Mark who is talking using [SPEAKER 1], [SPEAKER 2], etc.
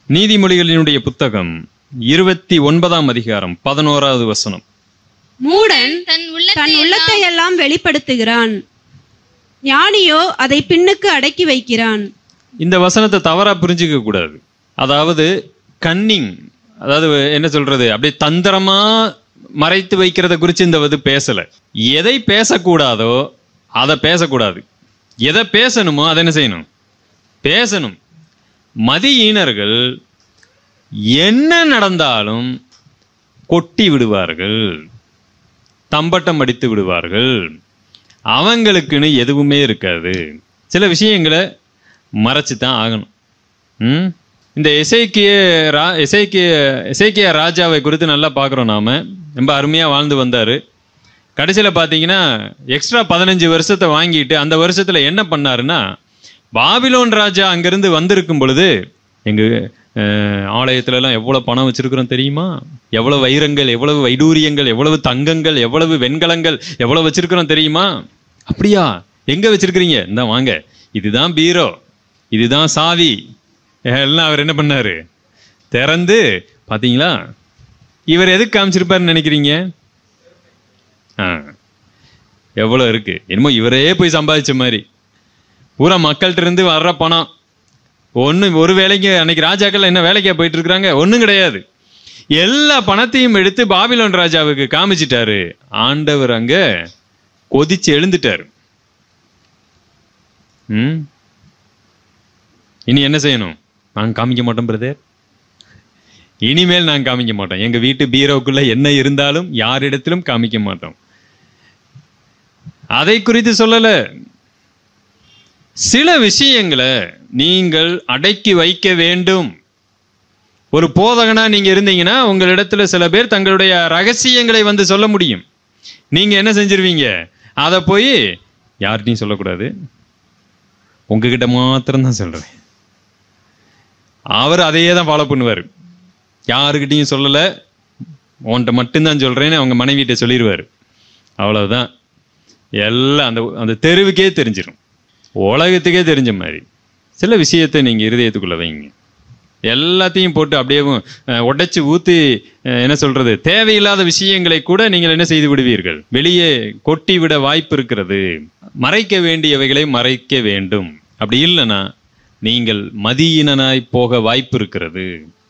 [SPEAKER 1] நீதிமொழிகளினுடைய புத்தகம் இருபத்தி ஒன்பதாம் அதிகாரம் பதினோராவது வசனம்
[SPEAKER 2] மூடன்
[SPEAKER 3] தன் உள்ளத்தை
[SPEAKER 2] தன் உள்ளத்தை எல்லாம் வெளிப்படுத்துகிறான் ஞானியோ அதை பின்னுக்கு அடக்கி வைக்கிறான்
[SPEAKER 1] இந்த வசனத்தை தவறா புரிஞ்சுக்க கூடாது அதாவது கன்னிங் அதாவது என்ன சொல்றது அப்படியே தந்திரமா மறைத்து வைக்கிறத குறித்து இந்த இது பேசல எதை பேசக்கூடாதோ அதை பேசக்கூடாது எதை பேசணுமோ அதை என்ன செய்யணும் பேசணும் மதியீனர்கள் என்ன நடந்தாலும் கொட்டி விடுவார்கள் தம்பட்டம் அடித்து விடுவார்கள் அவங்களுக்குன்னு எதுவுமே இருக்காது சில விஷயங்களை மறைச்சு தான் ஆகணும் ம்? இந்த இசைக்கிய ரா இசைக்கிய இசைக்கிய ராஜாவை குறித்து நல்லா பார்க்குறோம் நாம ரொம்ப அருமையாக வாழ்ந்து வந்தார் கடைசியில் பார்த்தீங்கன்னா எக்ஸ்ட்ரா பதினஞ்சு வருஷத்தை வாங்கிட்டு அந்த வருஷத்தில் என்ன பண்ணாருன்னா பாபிலோன் ராஜா அங்கேருந்து வந்திருக்கும் பொழுது எங்கள் ஆலயத்துலலாம் எவ்வளோ பணம் வச்சிருக்கிறோம் தெரியுமா எவ்வளவு வைரங்கள் எவ்வளவு வைடூரியங்கள் எவ்வளவு தங்கங்கள் எவ்வளவு வெண்கலங்கள் எவ்வளவு வச்சிருக்கிறோம் தெரியுமா அப்படியா எங்க வச்சிருக்கிறீங்க இந்த வாங்க இதுதான் பீரோ இதுதான் சாவி எல்லாம் அவர் என்ன பண்ணாரு திறந்து பாத்தீங்களா இவர் எதுக்கு காமிச்சிருப்பாருன்னு நினைக்கிறீங்க ஆ எவ்வளோ இருக்கு என்னமோ இவரே போய் சம்பாதிச்ச மாதிரி பூரா மக்கள்கிட்ட இருந்து வர்ற பணம் ஒன்று ஒரு வேலைக்கு அன்னைக்கு ராஜாக்கள் என்ன வேலைக்கா போயிட்டு இருக்கிறாங்க ஒன்றும் கிடையாது எல்லா பணத்தையும் எடுத்து பாபிலோன் ராஜாவுக்கு காமிச்சிட்டாரு ஆண்டவர் அங்க கொதிச்சு எழுந்துட்டாரு ம் இனி என்ன செய்யணும் நாங்க காமிக்க மாட்டோம் பிரதர் இனிமேல் நாங்க காமிக்க மாட்டோம் எங்க வீட்டு பீரோக்குள்ள என்ன இருந்தாலும் யாரிடத்திலும் காமிக்க மாட்டோம் அதை குறித்து சொல்லல சில விஷயங்களை நீங்கள் அடக்கி வைக்க வேண்டும் ஒரு போதகனா நீங்க இருந்தீங்கன்னா உங்களிடத்துல சில பேர் தங்களுடைய ரகசியங்களை வந்து சொல்ல முடியும் நீங்க என்ன செஞ்சிருவீங்க அதை போய் யார்கிட்டையும் சொல்லக்கூடாது உங்ககிட்ட மாத்திரம் தான் சொல்றேன் அவர் அதையே தான் ஃபாலோ பண்ணுவார் யாருக்கிட்டையும் சொல்லல உன்கிட்ட மட்டும்தான் சொல்றேன்னு அவங்க மனைவிட்ட சொல்லிடுவார் அவ்வளவுதான் எல்லாம் அந்த அந்த தெருவுக்கே தெரிஞ்சிடும் உலகத்துக்கே தெரிஞ்ச மாதிரி சில விஷயத்தை நீங்க இருதயத்துக்குள்ள வைங்க எல்லாத்தையும் போட்டு அப்படியே உடைச்சு ஊத்தி அஹ், என்ன சொல்றது தேவையில்லாத விஷயங்களை கூட நீங்கள் என்ன செய்து விடுவீர்கள் வெளியே கொட்டி விட வாய்ப்பு இருக்கிறது மறைக்க வேண்டியவைகளை மறைக்க வேண்டும் அப்படி இல்லைன்னா நீங்கள் மதியினனாய் போக வாய்ப்பு இருக்கிறது